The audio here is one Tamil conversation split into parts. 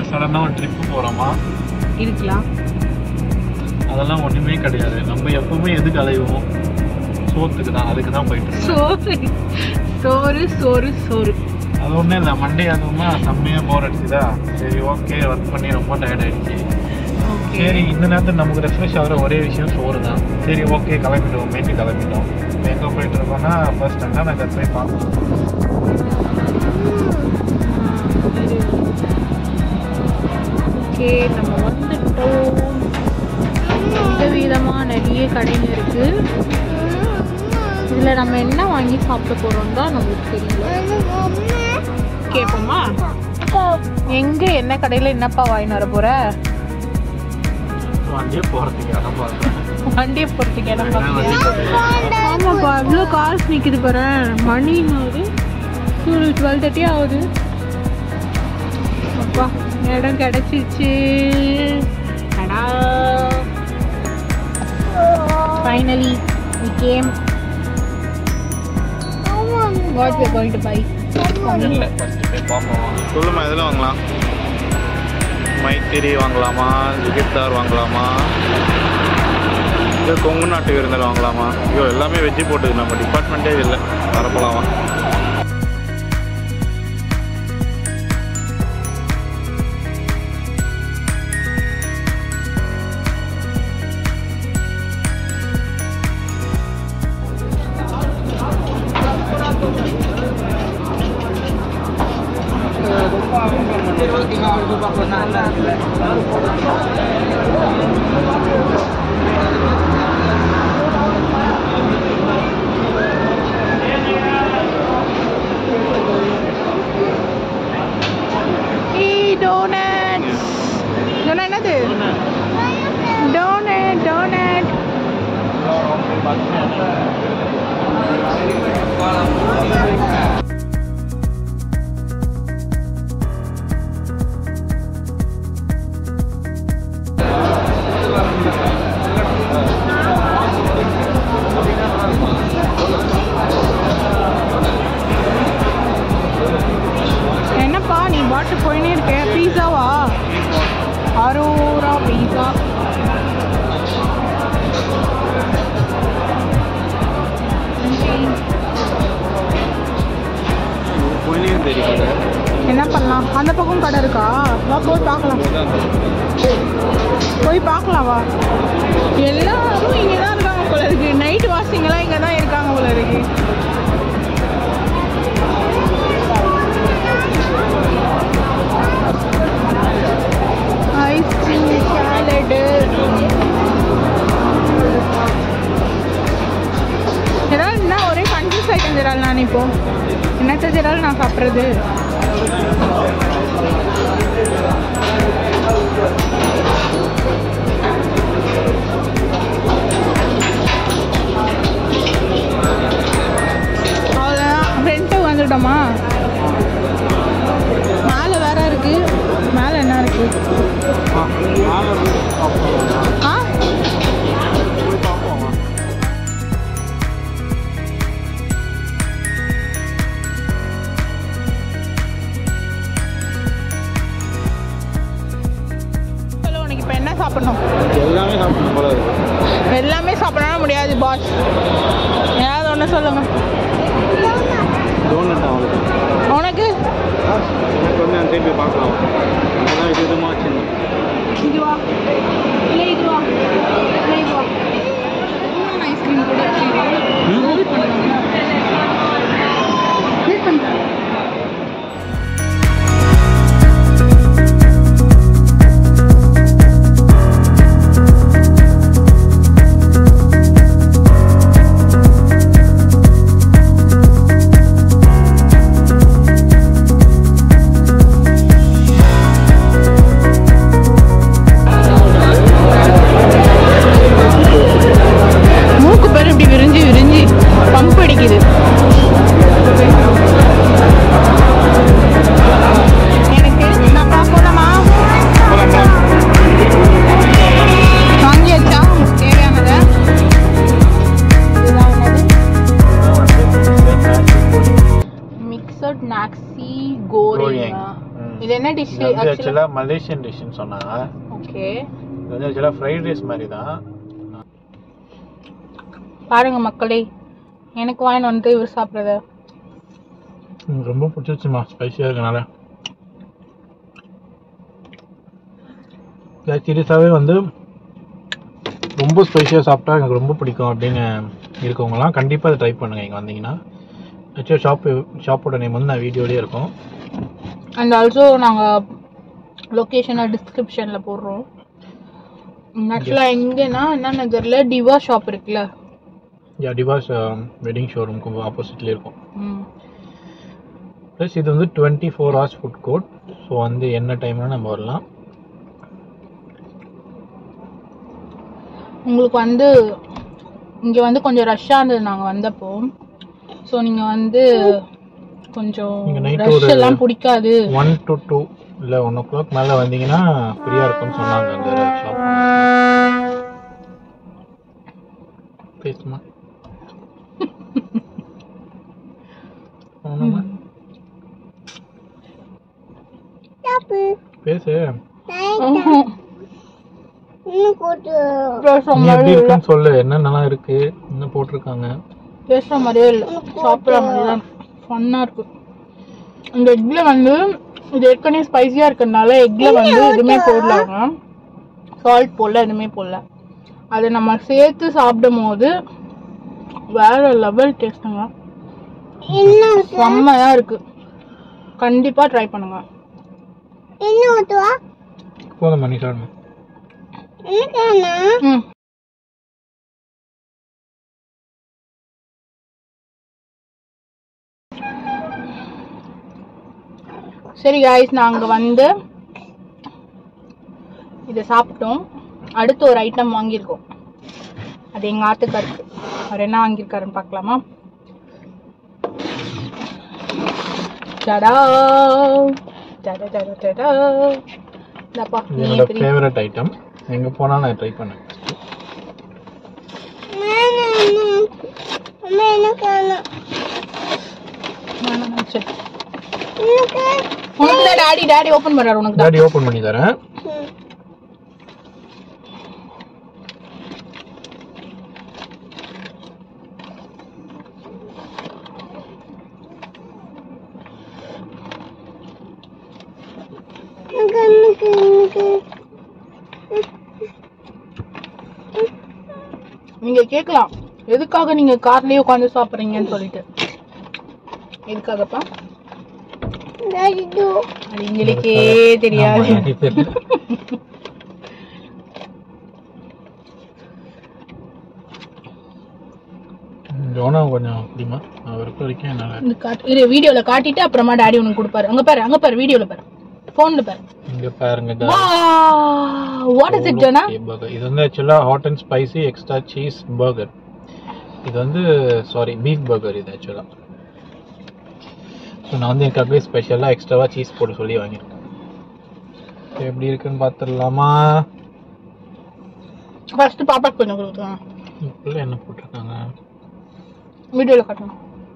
சடனாக ஒரு ட்ரிப்பு போகிறோமா இருக்கலாம் அதெல்லாம் ஒன்றுமே கிடையாது நம்ம எப்பவுமே எதுக்கு அலைவோம் சோத்துக்கு தான் அதுக்கு தான் போயிட்டு இருக்கோம். சோறு சோறு சோறு சோறு அது ஒன்றும் இல்லை மண்டே அதுவுமா செம்மையாக போர் அடிச்சுதா சரி ஓகே ஒர்க் பண்ணி ரொம்ப டயர்ட் ஆயிடுச்சு ஓகே சரி இந்த நேரத்தில் நமக்கு ரெஃப்ரெஷ் ஆகிற ஒரே விஷயம் சோறு தான் சரி ஓகே கிளம்பிட்டோம் மீட்டு கிளம்பிட்டோம் இப்போ எங்கே போயிட்டு இருக்கோம்னா ஃபர்ஸ்ட் அண்ணா நாங்கள் போய் பார்க்கலாம் ஓகே நம்ம வந்துட்டோம் விதவிதமாக நிறைய கடைங்க இருக்கு இதில் நம்ம என்ன வாங்கி சாப்பிட போகிறோம் தான் நம்மளுக்கு தெரியல கேட்போமா எங்கே என்ன கடையில் என்னப்பா வாங்கிட்டு வர போகிற வண்டியே போகிறதுக்கு இடம் பார்த்தேன் வண்டியை போகிறதுக்கு இடம் என்ன வண்டி போட்டு ஆமாப்பா இவ்வளோ காசு நிற்கிது பாரு மணி ஆகுது ஒரு டுவெல் தேர்ட்டி ஆகுது அப்பா இடம் கிடச்சிச்சு அடா finally we came what we are going to buy இல்லை ஃபஸ்ட்டு போய் பார்ப்போம் சொல்லுமா எதில் வாங்கலாம் மைத்திரி வாங்கலாமா ஜிகித்தார் வாங்கலாமா இல்லை கொங்கு நாட்டு விருந்தல் வாங்கலாமா ஐயோ எல்லாமே வெஜ்ஜி போட்டுது நம்ம டிபார்ட்மெண்ட்டே இல்லை வரப்போலாமா Hey, donuts. Donut என்னது டோனட் டோனட் என்னப்பா நீ பாட்டு போயினே இருக்க பீஸாவா அரோரா பீஸா கோயிலையும் தெரியும் என்ன பண்ணலாம் அந்த பக்கம் கடை இருக்கா வா போய் பார்க்கலாம் போய் பார்க்கலாம் வா எல்லாரும் இங்கே தான் இருக்காங்க போல இருக்கு நைட் வாசிங்கெல்லாம் இங்கே தான் இருக்காங்க போல இருக்கு ஐஸ்கிரீம் சாலடு ஜெரால் என்ன ஒரே கன்ஃபியூஸ் ஆகிட்டேன் ஜெரால் நான் இப்போ என்னத்த ஜெரால் நான் சாப்பிட்றது அவ்வளோதான் ஃப்ரெண்ட்டு வந்துட்டோமா மேலே வேற இருக்கு மேலே என்ன இருக்கு ஆ சொல்லு உனக்கு இப்போ என்ன சாப்பிடணும் எல்லாமே சாப்பிடணும் போல இருக்கு எல்லாமே சாப்பிடணும் முடியாது பாஸ் ஏதாவது ஒன்று சொல்லுங்க டோனட் அவளுக்கு உனக்கு எனக்கு வந்து அந்த திருப்பி பார்க்கலாம் அதான் இது விதமாக வச்சுருந்தேன் இதுவா இல்லை இதுவா இல்லை இதுவா ஐஸ்கிரீம் கூட ரோல் பண்ணுவாங்க Wait பண்ணுறேன் மூக்கு பேர் இப்படி விரிஞ்சு விரிஞ்சு பம்ப் அடிக்குது எனக்கு நான் பார்க்கலாமா வாங்கியாச்சா உங்களுக்கு தேவையானதை இதுதான் என்னது மிக்சட் நாக்ஸி கோரியா இது என்ன டிஷ் இது வந்து ஆக்சுவலா ஆக்சுவலாக மலேசியன் டிஷ்னு சொன்னாங்க ஓகே இது வந்து ஆக்சுவலாக ஃப்ரைட் ரைஸ் மாதிரி தான் பாருங்க மக்களே எனக்கு வாங்கிட்டு வந்துட்டு இவர் சாப்பிட்றத எனக்கு ரொம்ப பிடிச்சிருச்சுமா ஸ்பைசியாக இருக்கனால சீரியஸாகவே வந்து ரொம்ப ஸ்பைசியாக சாப்பிட்டா எனக்கு ரொம்ப பிடிக்கும் அப்படின்னு இருக்கவங்கலாம் கண்டிப்பாக அதை ட்ரை பண்ணுங்கள் இங்கே வந்தீங்கன்னா ஆக்சுவலாக ஷாப்பு ஷாப்போட நேம் வந்து நான் வீடியோலேயே இருக்கும் அண்ட் ஆல்சோ நாங்கள் லொக்கேஷனை டிஸ்கிரிப்ஷனில் போடுறோம் ஆக்சுவலாக எங்கன்னா என்ன நகரில் டிவா ஷாப் இருக்குல்ல யா டிவாஸ் வெட்டிங் ஷோரூமுக்கு ஆப்போசிட்லேயே இருக்கும் ம் ப்ளஸ் இது வந்து twenty four hours food court so வந்து என்ன டைம்ல நம்ம வரலாம் உங்களுக்கு வந்து இங்கே வந்து கொஞ்சம் ரஷ்ஷாக இருந்தது நாங்கள் வந்தப்போ ஸோ நீங்கள் வந்து கொஞ்சம் நீங்க night ரஷ் ஒரு- எல்லாம் பிடிக்காது ஒன் டு டூ இல்லை ஒன் ஓ கிளாக் மேலே வந்தீங்கன்னா ஃப்ரீயாக இருக்கும்னு சொன்னாங்க அந்த ஷாப் பேசுமா ஆமாம்மா. பேசு ம்ஹும். பேசுற நீ மாதிரி எப்படி இல்லை இருக்குன்னு சொல்லு என்னென்னலாம் இருக்கு என்ன போட்டிருக்காங்க பேசுற மாதிரியே இல்லை சாப்பிட்ற மாதிரி தான் ஃபன்னாக இருக்கு இந்த எக்ல வந்து இது ஏற்கனவே ஸ்பைசியாக இருக்கிறதுனால எக்ல வந்து எதுவுமே போடலாங்க சால்ட் போடல எதுவுமே போடல அதை நம்ம சேர்த்து சாப்பிடும் போது வேற லெவல் டேஸ்ட்டுங்க செம்மையா இருக்கு கண்டிப்பா ட்ரை பண்ணுங்க போதும் மணி சாப்பிடுங்க ம் சரி காய்ஸ் நாங்க வந்து இதை சாப்பிட்டோம் அடுத்து ஒரு ஐட்டம் வாங்கியிருக்கோம் அது எங்க ஆத்துக்காருக்கு அவர் என்ன வாங்கியிருக்காருன்னு பார்க்கலாமா டடா டடா டடா டடா இந்தாப்பா இது நீயே என்னோட பிரி. ஃபேவரட் ஐட்டம் எங்கே போனால் நான் ட்ரை பண்ணேன் வேணாம், வேணாம், சரி. உனக்கு தான் டாடி டாடி ஓபன் பண்றாரு உனக்கு தான் டாடி ஓப்பன் பண்ணி தரேன் நீங்க கேட்கலாம் எதுக்காக நீங்க கார்லயே உட்காந்து சாப்பிடுறீங்கன்னு சொல்லிட்டு எதுக்காகப்பா அது எங்களுக்கே தெரியாது ஆமா, எனக்கு தெரியல. ம், ஜோனா கொஞ்சம் அப்படிமா நான் இருக்க வரைக்கும் என்னால் இந்த காட்டு இரு வீடியோல காட்டிட்டு அப்புறமா டாடி உனக்கு கொடுப்பாரு அங்க பாரு அங்க பாரு வீடியோல பாரு போன்ல பாரு இங்க பாருங்க வாட் இஸ் இட் ஜனா பர்கர் இது வந்து ஆக்சுவலாக hot and spicy extra cheese burger இது வந்து சாரி பீஃப் பர்கர் இது ஆக்சுவலாக ஸோ நான் வந்து எனக்காகவே ஸ்பெஷலாக எக்ஸ்ட்ராவாக சீஸ் போட சொல்லி வாங்கியிருக்கேன் So, எப்படி இருக்குன்னு பார்த்துடலாமா ஃபர்ஸ்ட் பாப்பாக்கு கொஞ்சம் கொடுத்துருங்க இப்போல்லாம் என்ன போட்டிருக்காங்க வீடியோல காட்டணும்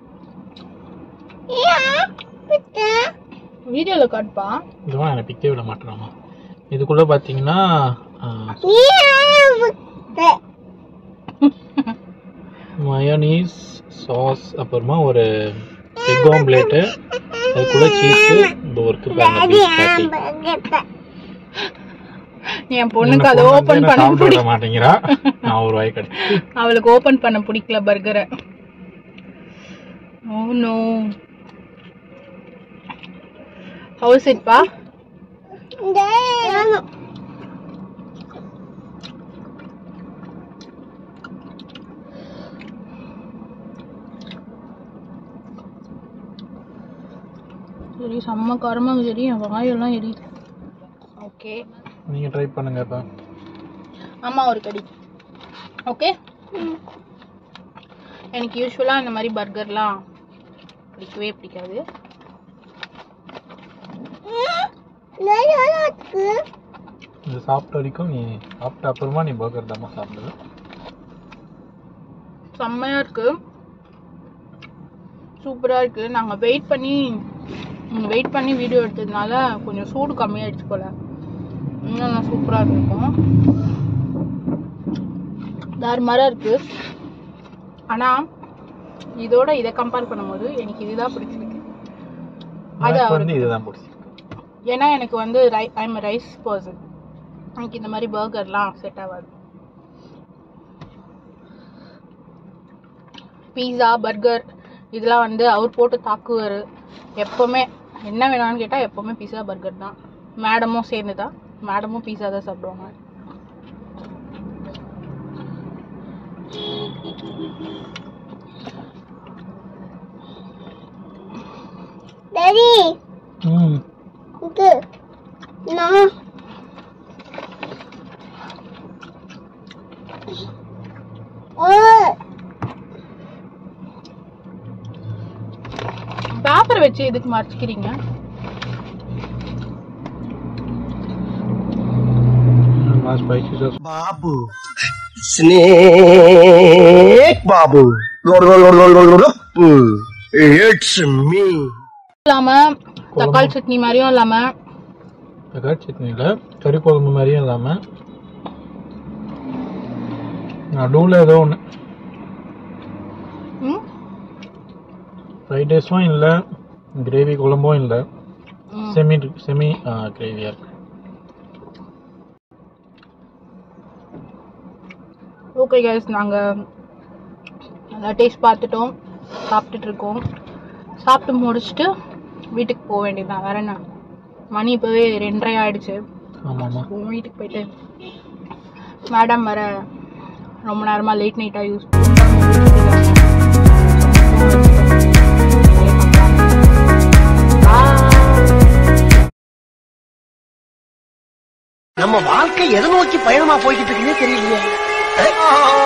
வீடியோல காட்டுப்பா இதுவா எனக்கு பிக்கே விட மாட்டேறாமா இதுக்குள்ளே பார்த்தீங்கன்னா மயோனீஸ் சாஸ் அப்புறமா ஒரு எக் ஆம்லேட்டு அதுக்குள்ள சீஸு இந்த ஒர்க்கு பேட்டி என் பொண்ணுக்கு அதை ஓபன் பண்ண சாப்பிட பிடி விட மாட்டேங்கிறா நான் ஒரு வாய் கிடை அவளுக்கு ஓபன் பண்ண பிடிக்கல பர்கரை ஓ நோ ஹவுஸ் இட் பா சரி செம்ம காரமா சரி என் வாயெல்லாம் எரியுது ஓகே நீங்கள் ட்ரை பண்ணுங்க இப்போ அம்மா ஒரு கடி ஓகே எனக்கு யூஸ்வலாக இந்த மாதிரி பர்கர்லாம் பிடிக்கவே பிடிக்காது இது சாப்பிட்ட வரைக்கும் நீ சாப்பிட்ட அப்புறமா நீ பர்கர் தாம்மா சாப்பிடுது செம்மையாக இருக்கு சூப்பராக இருக்கு நாங்கள் வெயிட் பண்ணி வெயிட் பண்ணி வீடியோ எடுத்ததுனால கொஞ்சம் சூடு கம்மியாயிடுச்சு போல இன்னும் நல்லா சூப்பராக இருந்திருக்கும் தாறு மரம் இருக்கு ஆனால் இதோட இதை கம்பேர் பண்ணும்போது எனக்கு இதுதான் பிடிச்சிருக்கு அது எனக்கு அவருக்கு வந்து இதுதான் பிடிச்சிருக்கு ஏன்னா எனக்கு வந்து ரை ஐம் ரைஸ் பர்சன் எனக்கு இந்த மாதிரி பர்கர்லாம் செட் ஆகாது பீஸா பர்கர் இதெல்லாம் வந்து அவர் போட்டு தாக்குவார் எப்போவுமே என்ன வேணாம்னு கேட்டால் எப்போவுமே பீஸா பர்கர் தான் மேடமும் சேர்ந்து தான் மேடமும் பீஸா தான் சாப்பிடுவாங்க டாடி ம் இங்க நான் ஓ பேப்பர் வச்சு எதுக்கு மறைச்சிக்கிறீங்க ஸ்பைசி சாஸ் బాబు స్నేక్ బాబు ఇట్స్ మీ இல்லாம தக்காளி சட்னி மாதிரியும் இல்லாம தக்காளி சட்னியில் கறி குழம்பு மாதிரியும் இல்லாமல் நடுவில் ஏதோ ஒன்று ம், ஃப்ரைட் ரைஸும் இல்லை கிரேவி குழம்பும் இல்லை ம். செமி செமி கிரேவியாக இருக்கு ஓகே கைஸ் நாங்கள் நல்லா டேஸ்ட் பார்த்துட்டோம் சாப்பிட்டுட்டு இருக்கோம் சாப்பிட்டு முடிச்சுட்டு வீட்டுக்கு போக வேண்டியதுதான் வேற என்ன மணி இப்போவே ரெண்டரை ஆயிடுச்சு ஆமாம்மா உங்க வீட்டுக்கு போயிட்டு மேடம் வர ரொம்ப நேரமாக லேட் நைட்டாக யூஸ் நம்ம வாழ்க்கை எதை நோக்கி பயணமா போய்கிட்டு இருக்குன்னே தெரியலையே